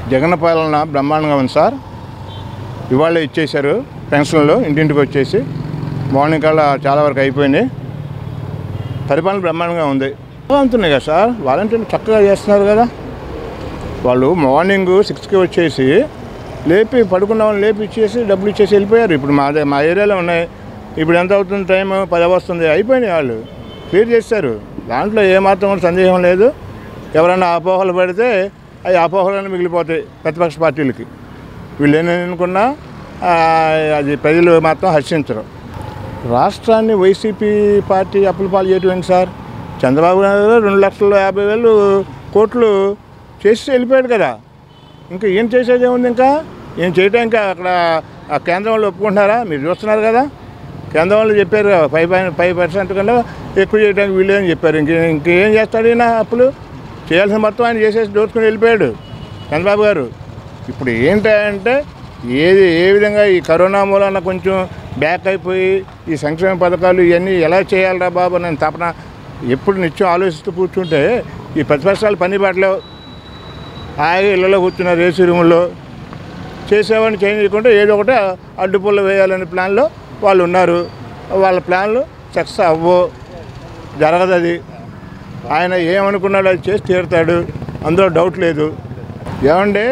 జగన్ పాలన బ్రహ్మాండంగా ఉంది సార్ ఇవాళ ఇచ్చేశారు పెన్షన్లు ఇంటింటికి వచ్చేసి మార్నింగ్ కల్లా చాలా వరకు అయిపోయినాయి పరిపాలన బ్రహ్మాండంగా ఉంది అంటున్నాయి కదా సార్ వాలంటీర్లు చక్కగా చేస్తున్నారు కదా వాళ్ళు మార్నింగ్ సిక్స్కి వచ్చేసి లేపి పడుకున్న వాళ్ళని లేపి ఇచ్చేసి డబ్బులు ఇచ్చేసి వెళ్ళిపోయారు ఇప్పుడు మా ద- మా ఏరియాలో ఉన్నాయి ఇప్పుడు ఎంత అవుతుంది టైం పది వస్తుంది అయిపోయినాయి వాళ్ళు క్లియర్ చేస్తారు దాంట్లో ఏమాత్రం కూడా సందేహం లేదు ఎవరైనా అపోహలు పడితే అవి అపోహలను మిగిలిపోతాయి ప్రతిపక్ష పార్టీలకి వీళ్ళు ఏం అనుకున్నా ఆ, అది ప్రజలు మాత్రం హర్షించరు రాష్ట్రాన్ని వైసీపీ పార్టీ అప్పుల పాలు చేయటం సార్ చంద్రబాబు నాయుడు గారు రెండు లక్షల యాభై వేలు కోట్లు చేసి వెళ్ళిపోయాడు కదా ఇంకా ఏం చేసేది ఏముంది ఇంకా ఏం చేయటం ఇంకా అక్కడ ఆ కేంద్రం వాళ్ళు ఒప్పుకుంటున్నారా మీరు చూస్తున్నారు కదా కేంద్రం వాళ్ళు చెప్పారు ఫైవ్ పాయింట్ ఫైవ్ పర్సెంట్ కన్నా ఎక్కువ చేయడానికి వీళ్ళని చెప్పారు ఇంకే ఇంకేం చేస్తాడు ఈయన అప్పులు చేయాల్సిన మొత్తం ఆయన చేసేసి దోచుకుని వెళ్ళిపోయాడు చంద్రబాబు గారు ఇప్పుడు ఏంటంటే ఏది ఏ విధంగా ఈ కరోనా మూలన కొంచెం బ్యాక్ అయిపోయి ఈ సంక్షేమ పథకాలు ఇవన్నీ ఎలా చేయాలరా బాబు నేను తపన ఎప్పుడు నిత్యం ఆలోచిస్తూ కూర్చుంటే ఈ ప్రతిపక్షాలు పని పడలేవు హాయిగా ఇళ్ళలో కూర్చున్నారు ఏసీ రూముల్లో చేసేవాడిని చేంజ్ చేయకుండా ఏదో ఒకటి అడ్డుపుల్ల వేయాలనే ప్లాన్లో వాళ్ళు ఉన్నారు వాళ్ళ ప్లాన్లు సక్సెస్ అవ్వవు జరగదు అది ఆయన ఏమనుకున్నాడో అది చేసి తీరుతాడు అందులో డౌట్ లేదు ఏమండి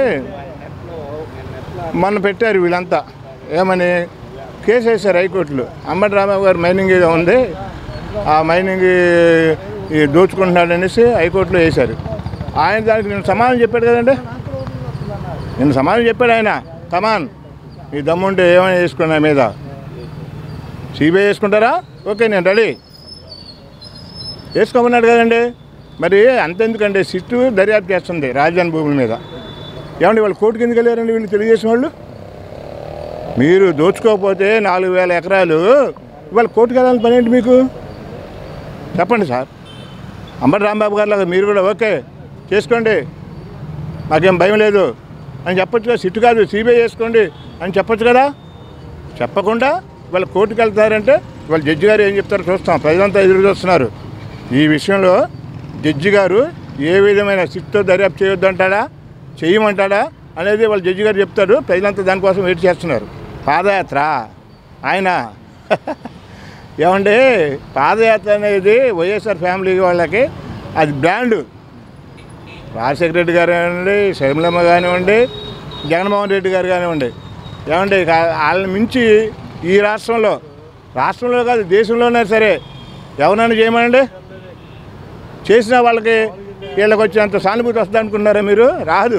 మొన్న పెట్టారు వీళ్ళంతా ఏమని కేసు వేశారు హైకోర్టులో అంబటి రామారావు గారు మైనింగ్ ఏదో ఉంది ఆ మైనింగ్ ఈ దోచుకుంటున్నాడు అనేసి హైకోర్టులో వేశారు ఆయన దానికి నేను సమాధానం చెప్పాడు కదండి నేను సమాధానం చెప్పాడు ఆయన కమాన్ మీ దమ్ముంటే ఏమైనా చేసుకున్నా మీద సిబిఐ వేసుకుంటారా ఓకే నేను రెడీ వేసుకోమన్నాడు కదండి మరి అంతెందుకండి సిట్టు దర్యాప్తు చేస్తుంది రాజధాని భూముల మీద ఏమండి వాళ్ళు కోర్టుకి ఎందుకు వెళ్ళారండి వీళ్ళు తెలియజేసిన వాళ్ళు మీరు దోచుకోకపోతే నాలుగు వేల ఎకరాలు ఇవాళ కోర్టుకు వెళ్ళాలని పని ఏంటి మీకు చెప్పండి సార్ అంబటి రాంబాబు గారు లాగా మీరు కూడా ఓకే చేసుకోండి మాకేం భయం లేదు అని చెప్పొచ్చు కదా సిట్టు కాదు సిబిఐ వేసుకోండి అని చెప్పొచ్చు కదా చెప్పకుండా వాళ్ళు కోర్టుకు వెళ్తారంటే వాళ్ళ జడ్జి గారు ఏం చెప్తారో చూస్తాం ప్రజలంతా ఎదురు చూస్తున్నారు ఈ విషయంలో జడ్జి గారు ఏ విధమైన సిట్తో దర్యాప్తు చేయొద్దంటాడా చేయమంటాడా అనేది వాళ్ళ జడ్జి గారు చెప్తారు ప్రజలంతా దానికోసం వెయిట్ చేస్తున్నారు పాదయాత్ర ఆయన ఏమండి పాదయాత్ర అనేది వైఎస్ఆర్ ఫ్యామిలీ వాళ్ళకి అది బ్రాండ్ రాజశేఖర రెడ్డి గారు కానివ్వండి శర్మిలమ్మ కానివ్వండి జగన్మోహన్ రెడ్డి గారు కానివ్వండి ఏమండి కా- వాళ్ళని మించి ఈ రాష్ట్రంలో రాష్ట్రంలో కాదు దేశంలోనే సరే ఎవరైనా చేయమనండి చేసిన వాళ్ళకి వీళ్ళకి వచ్చేంత సానుభూతి వస్తుంది అనుకున్నారా మీరు రాదు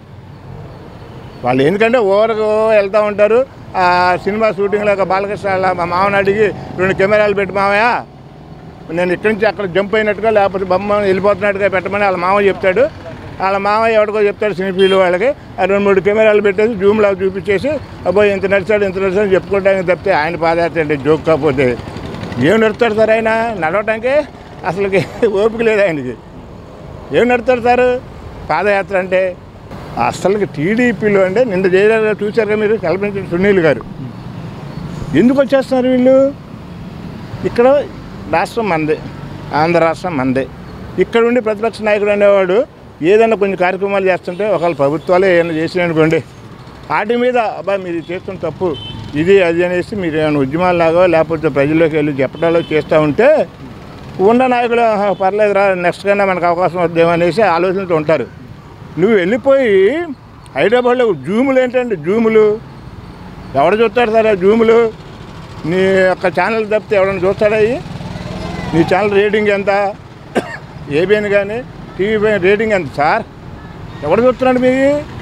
వాళ్ళు ఎందుకంటే ఓవరకు వెళ్తూ ఉంటారు ఆ సినిమా షూటింగ్లో ఒక బాలకృష్ణ వాళ్ళ మా మామని అడిగి రెండు కెమెరాలు పెట్టి మామయ్య నేను ఇక్కడి నుంచి అక్కడ జంప్ అయినట్టుగా లేకపోతే బొమ్మ వెళ్ళిపోతున్నట్టుగా పెట్టమని వాళ్ళ మామ చెప్తాడు వాళ్ళ మామ ఎవరికో చెప్తాడు సినిఫీలు వాళ్ళకి ఆ రెండు మూడు కెమెరాలు పెట్టేసి జూమ్లా చూపించేసి అబ్బాయి ఇంత నడిచాడు ఇంత నడిచాడు చెప్పుకోవడానికి తప్పితే ఆయన పాదయాత్ర అంటే జోక్ కాకపోతే ఏం నడుస్తాడు సార్ ఆయన నడవటానికి అసలుకి ఓపిక లేదు ఆయనకి ఏం నడుతాడు సార్ పాదయాత్ర అంటే అసలుకి టీడీపీలో అంటే నిన్న జయరాజు చూశారుగా మీరు కల్పించిన సునీల్ గారు ఎందుకు వచ్చేస్తున్నారు వీళ్ళు ఇక్కడ రాష్ట్రం మందే ఆంధ్ర రాష్ట్రం మందే ఇక్కడ ఉండి ప్రతిపక్ష నాయకుడు అనేవాడు ఏదైనా కొన్ని కార్యక్రమాలు చేస్తుంటే ఒకవేళ ప్రభుత్వాలే ఏమైనా చేసినాయనుకోండి వాటి మీద అబ్బా మీరు చేస్తున్న తప్పు ఇది అది అనేసి మీరు ఏమైనా ఉద్యమాలాగో లేకపోతే ప్రజల్లోకి వెళ్ళి చెప్పడాలో చేస్తూ ఉంటే ఉన్న నాయకులు "ఆహా, పర్లేదురా నెక్స్ట్ కన్నా మనకు అవకాశం వద్దేమో అనేసి ఆలోచనతో ఉంటారు నువ్వు వెళ్ళిపోయి హైదరాబాద్లో జూములు ఏంటండి జూములు ఎవడు చూస్తాడు సార్ ఆ జూములు నీ యొక్క ఛానల్ తప్పితే ఎవడన్నా చూస్తాడా అయ్యి నీ ఛానల్ రేటింగ్ ఎంత ఏబిఎన్ కానీ టీవీ పైన రేటింగ్ ఎంత సార్ ఎవడు చూస్తున్నాడు మీ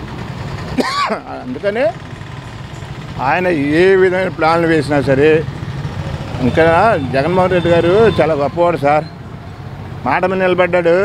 అందుకనే ఆయన ఏ విధమైన ప్లాన్లు వేసినా సరే ఇంకా జగన్మోహన్ రెడ్డి గారు చాలా గొప్పవాడు సార్ మాట మీద నిలబడ్డాడు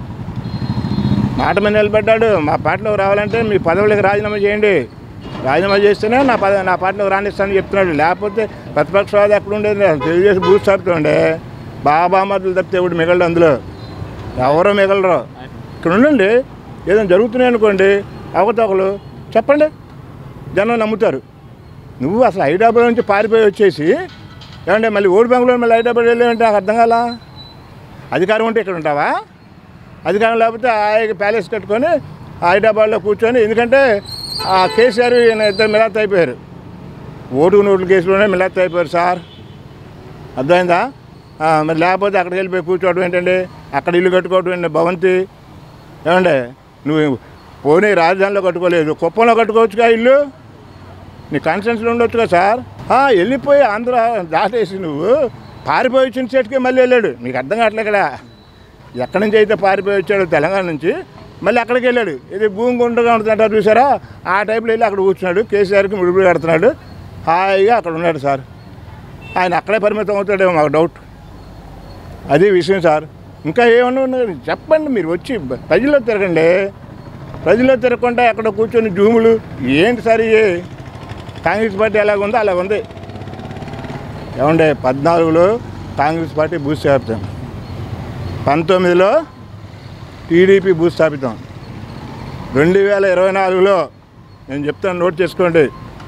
మాట మీద నిలబడ్డాడు మా పార్టీలోకి రావాలంటే మీ పదవులకు రాజీనామా చేయండి రాజీనామా చేస్తేనే నా పద నా పార్టీలోకి రాణిస్తానని చెప్తున్నాడు లేకపోతే ప్రతిపక్షవాది ఎక్కడ ఉండేది తెలుగుదేశం భూస్థాపితుండే బాబామర్దులు తప్పితే ఎవడు మిగలడు అందులో ఎవరో మిగలరు ఇక్కడ ఉండండి ఏదైనా జరుగుతున్నాయి అనుకోండి అవకతవకలు చెప్పండి జనం నమ్ముతారు నువ్వు అసలు హైదరాబాద్ నుంచి పారిపోయి వచ్చేసి ఏమంటే మళ్ళీ ఓడి బెంగళూరు మళ్ళీ హైదరాబాద్ వెళ్ళామంటే నాకు అర్థం కాలా అధికారం ఉంటే ఇక్కడ ఉంటావా అధికారం లేకపోతే ఆ ప్యాలెస్ కట్టుకొని హైదరాబాద్లో కూర్చొని ఎందుకంటే ఆ కేసీఆర్ ఈయన ఇద్దరు మిలాత్ అయిపోయారు ఓటు నోట్ల కేసులోనే మిలాత్ అయిపోయారు సార్ అర్థమైందా ఆ, మరి లేకపోతే అక్కడికి వెళ్ళిపోయి కూర్చోవడం ఏంటండి అక్కడ ఇల్లు కట్టుకోవడం ఏంటి భవంతి ఏమండి నువ్వు పోనీ రాజధానిలో కట్టుకోలేదు కుప్పంలో కట్టుకోవచ్చుగా ఇల్లు నీ కాన్ఫిడెన్స్లో ఉండొచ్చుగా సార్ ఆ, వెళ్ళిపోయి ఆంధ్ర దాటేసి నువ్వు పారిపోయి వచ్చిన చెట్టుకే మళ్ళీ వెళ్ళాడు నీకు అర్థం కావట్లే ఇక్కడ ఎక్కడి నుంచి అయితే పారిపోయి వచ్చాడు తెలంగాణ నుంచి మళ్ళీ అక్కడికి వెళ్ళాడు ఇది భూమి గుండగా ఉంటుందంటారు చూసారా ఆ టైప్లో వెళ్ళి అక్కడ కూర్చున్నాడు కేసీఆర్కి ముడిపుడు కడుతున్నాడు హాయిగా అక్కడ ఉన్నాడు సార్ ఆయన అక్కడే పరిమితం అవుతాడేమో మాకు డౌట్ అది విషయం సార్ ఇంకా ఏమన్నా ఉన్నది చెప్పండి మీరు వచ్చి ప్రజల్లో తిరగండి ప్రజల్లో తిరగకుండా ఎక్కడ కూర్చొని జూములు ఏంటి సార్ ఇవి కాంగ్రెస్ పార్టీ ఎలాగ ఉందో అలాగ ఉంది ఏమండే పద్నాలుగులో కాంగ్రెస్ పార్టీ భూస్థాపితం పంతొమ్మిదిలో టీడీపీ భూస్థాపితం రెండు వేల ఇరవై నాలుగులో నేను చెప్తాను నోట్ చేసుకోండి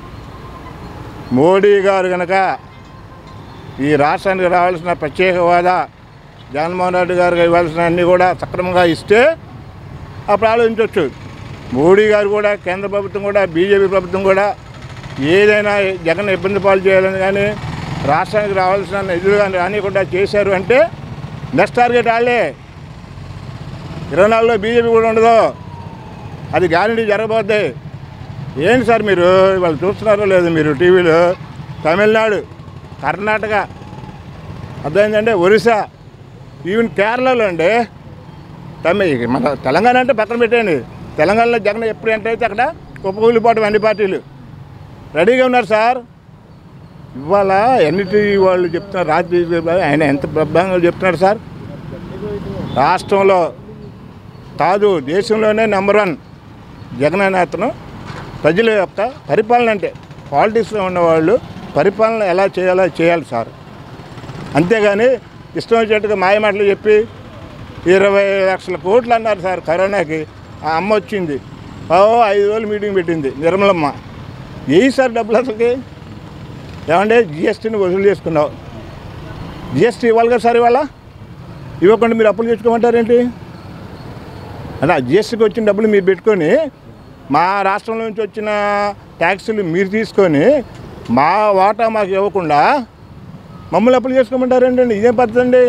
మోడీ గారు కనుక ఈ రాష్ట్రానికి రావాల్సిన ప్రత్యేక హోదా జగన్మోహన్ రెడ్డి గారికి ఇవ్వాల్సిన అన్నీ కూడా సక్రమంగా ఇస్తే అప్పుడు ఆలోచించవచ్చు మోడీ గారు కూడా కేంద్ర ప్రభుత్వం కూడా బీజేపీ ప్రభుత్వం కూడా ఏదైనా జగన్ ఇబ్బంది పాలు చేయాలని కానీ రాష్ట్రానికి రావాల్సిన నిధులు కానీ రానికుండా చేశారు అంటే నెక్స్ట్ టార్గెట్ వాళ్ళే ఇరవై నాలుగులో బీజేపీ కూడా ఉండదు అది గ్యారంటీ జరగబోద్ది ఏంటి సార్ మీరు వాళ్ళు చూస్తున్నారో లేదు మీరు టీవీలో తమిళనాడు కర్ణాటక అర్థమైందంటే ఒరిస్సా ఈవెన్ కేరళలో అండి తమిళ మన తెలంగాణ అంటే పక్కన పెట్టండి తెలంగాణలో జగన్ ఎప్పుడు ఎంటర్ అయితే అక్కడ కుప్పకూలిపోవడం అన్ని పార్టీలు రెడీగా ఉన్నారు సార్ ఇవాళ ఎన్నిటి వాళ్ళు చెప్తున్నారు రాత్రి ఆయన ఎంత ప్రబంగా చెప్తున్నాడు సార్ రాష్ట్రంలో కాదు దేశంలోనే నెంబర్ వన్ జగన్ అనే అతను ప్రజల యొక్క పరిపాలన అంటే పాలిటిక్స్లో ఉన్నవాళ్ళు పరిపాలన ఎలా చేయాలో చేయాలి సార్ అంతేగాని ఇష్టం వచ్చేట్టుగా మాయమాటలు చెప్పి ఇరవై లక్షల కోట్లు అన్నారు సార్ కరోనాకి ఆ అమ్మ వచ్చింది ఓ ఐదు రోజులు మీటింగ్ పెట్టింది నిర్మలమ్మ ఏ సార్ డబ్బులు అసలుకి ఏమంటే జిఎస్టీని వసూలు చేసుకున్నావు జిఎస్టీ ఇవ్వాలి కదా సార్ ఇవాళ ఇవ్వకుండా మీరు అప్పులు తెచ్చుకోమంటారేంటి అలా జిఎస్టీకి వచ్చిన డబ్బులు మీరు పెట్టుకొని మా రాష్ట్రం నుంచి వచ్చిన ట్యాక్సీలు మీరు తీసుకొని మా వాటా మాకు ఇవ్వకుండా మమ్మల్ని అప్పులు చేసుకోమంటారేంటండి ఇదేం పద్ధతి అండి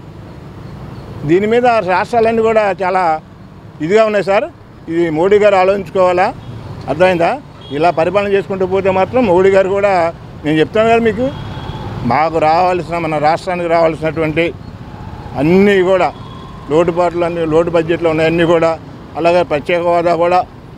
దీని మీద రాష్ట్రాలన్నీ కూడా చాలా ఇదిగా ఉన్నాయి సార్ ఇది మోడీ గారు ఆలోచించుకోవాలా అర్థమైందా ఇలా పరిపాలన చేసుకుంటూ పోతే మాత్రం మోడీ గారు కూడా నేను చెప్తాను కదా మీకు మాకు రావాల్సిన మన రాష్ట్రానికి రావాల్సినటువంటి అన్నీ కూడా లోటుపాట్లు అన్ని లోటు బడ్జెట్లో ఉన్నాయన్నీ కూడా అలాగే ప్రత్యేక హోదా కూడా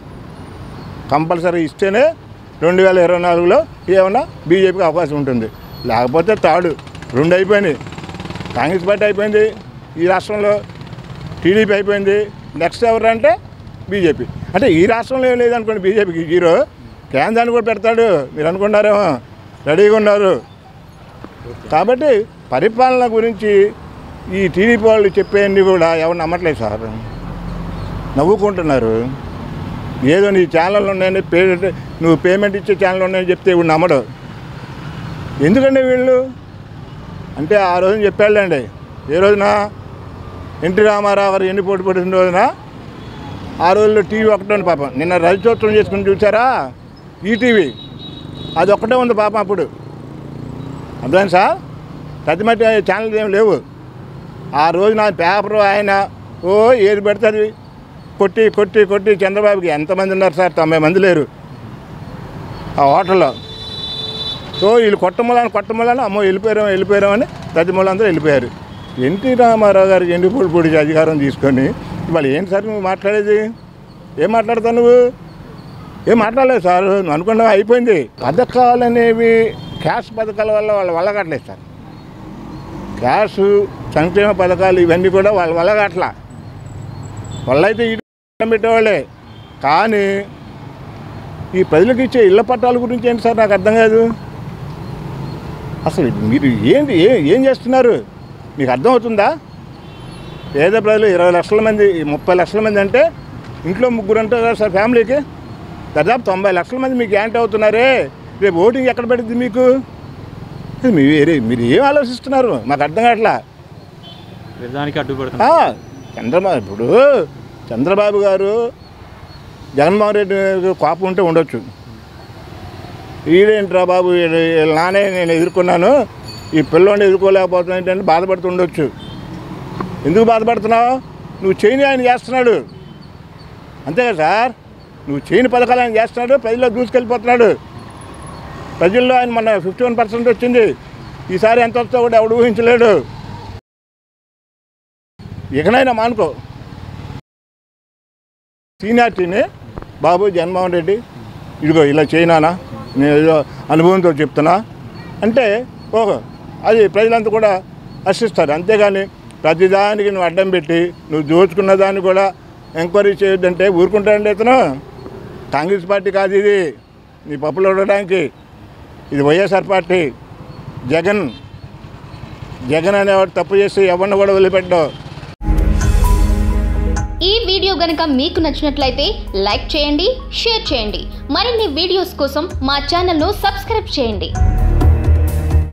కంపల్సరీ ఇస్తేనే రెండు వేల ఇరవై నాలుగులో ఏమన్నా బీజేపీకి అవకాశం ఉంటుంది లేకపోతే తాడు రెండు అయిపోయినాయి కాంగ్రెస్ పార్టీ అయిపోయింది ఈ రాష్ట్రంలో టీడీపీ అయిపోయింది నెక్స్ట్ ఎవరంటే బీజేపీ అంటే ఈ రాష్ట్రంలో ఏం లేదనుకోండి బీజేపీకి జీరో కేంద్రాన్ని కూడా పెడతాడు మీరు అనుకున్నారేమో రెడీగా ఉన్నారు కాబట్టి పరిపాలన గురించి ఈ టీడీపీ వాళ్ళు చెప్పేవన్నీ కూడా ఎవరు నమ్మట్లేదు సార్ నవ్వుకుంటున్నారు ఏదో నీ ఛానల్ ఉన్నాయని పే నువ్వు పేమెంట్ ఇచ్చే ఛానల్ ఉన్నాయని చెప్తే ఇప్పుడు నమ్మడు ఎందుకండి వీళ్ళు అంటే ఆ రోజున చెప్పాళ్ళండి ఏ రోజున ఎన్టీ రామారావు గారు ఎన్ని పోటీ పడిన రోజున ఆ రోజుల్లో టీవీ ఒకటే పాపం నిన్న రజతోత్సవం చేసుకుని చూసారా ఈటీవీ అది ఒక్కటే ఉంది పాపం అప్పుడు అర్థమైంది సార్ ప్రతిమతి ఛానల్ ఏం లేవు ఆ రోజు నా పేపర్ ఆయన ఓ ఏది పెడతారు కొట్టి కొట్టి కొట్టి చంద్రబాబుకి ఎంతమంది ఉన్నారు సార్ తొంభై మంది లేరు ఆ హోటల్లో సో వీళ్ళు కొట్టమూలని కొట్టమూలని అమ్మో వెళ్ళిపోయారు వెళ్ళిపోయారు అని ప్రతి మూలందరూ వెళ్ళిపోయారు ఎన్టీ రామారావు గారికి ఎండిపూడి పొడి అధికారం తీసుకొని ఇవాళ ఏంటి సార్ నువ్వు మాట్లాడేది ఏం మాట్లాడతావు నువ్వు ఏం మాట్లాడలేదు సార్ నువ్వు అనుకున్నావు అయిపోయింది పథకాలు అనేవి క్యాష్ పథకాల వల్ల వాళ్ళ వల్ల కట్టలేదు సార్ క్యాష్ సంక్షేమ పథకాలు ఇవన్నీ కూడా వాళ్ళ వల్ల కట్టలా వాళ్ళైతే ఈ పెట్టేవాళ్ళే కానీ ఈ ప్రజలకు ఇచ్చే ఇళ్ల పట్టాల గురించి ఏంటి సార్ నాకు అర్థం కాదు అసలు మీరు ఏంటి ఏ ఏం చేస్తున్నారు మీకు అర్థమవుతుందా పేద ప్రజలు ఇరవై లక్షల మంది ముప్పై లక్షల మంది అంటే ఇంట్లో ముగ్గురు ఉంటారు కదా సార్ ఫ్యామిలీకి దాదాపు తొంభై లక్షల మంది మీకు యాంటీ అవుతున్నారే రేపు ఓటింగ్ ఎక్కడ పడుతుంది మీకు అది మీ వేరే- మీరు ఏం ఆలోచిస్తున్నారు మాకు అర్థం కావట్లా దానికి అడ్డుపడుతుంది ఆ, చంద్రబాబు ఇప్పుడు చంద్రబాబు గారు జగన్మోహన్ రెడ్డి కోపం ఉంటే ఉండొచ్చు ఈడేంట్రా బాబు వీళ్ళ వీళ్ళ నానే నేను ఎదుర్కొన్నాను ఈ పిల్లోని ఎదుర్కోలేకపోతున్నా ఏంటంటే బాధపడుతుండొచ్చు ఎందుకు బాధపడుతున్నావు నువ్వు చేయని ఆయన చేస్తున్నాడు అంతే కదా సార్ నువ్వు చేయని పథకాలు ఆయన చేస్తున్నాడు ప్రజల్లో దూసుకెళ్ళిపోతున్నాడు ప్రజల్లో ఆయన మన ఫిఫ్టీ వన్ పర్సెంట్ వచ్చింది ఈసారి ఎంత వస్తో కూడా ఎవడు ఊహించలేడు ఇకనైనా మానుకో సీనియారిటీని బాబు జగన్మోహన్ రెడ్డి ఇదిగో ఇలా చేయనానా నేను ఏదో అనుభవంతో చెప్తున్నా అంటే ఓహో అది ప్రజలంతా కూడా హర్షిస్తారు అంతేగాని ప్రతిదానికి నువ్వు అడ్డం పెట్టి నువ్వు దోచుకున్న దాన్ని కూడా ఎంక్వైరీ చేయొద్దంటే ఊరుకుంటాడండి ఇతను కాంగ్రెస్ పార్టీ కాదు ఇది నీ పప్పులు ఉండడానికి ఇది వైఎస్ఆర్ పార్టీ జగన్ జగన్ అనేవాడు తప్పు చేసి ఎవరిని కూడా వదిలిపెట్టడు ఈ వీడియో గనుక మీకు నచ్చినట్లయితే లైక్ చేయండి షేర్ చేయండి మరిన్ని వీడియోస్ కోసం మా ఛానల్ను సబ్స్క్రైబ్ చేయండి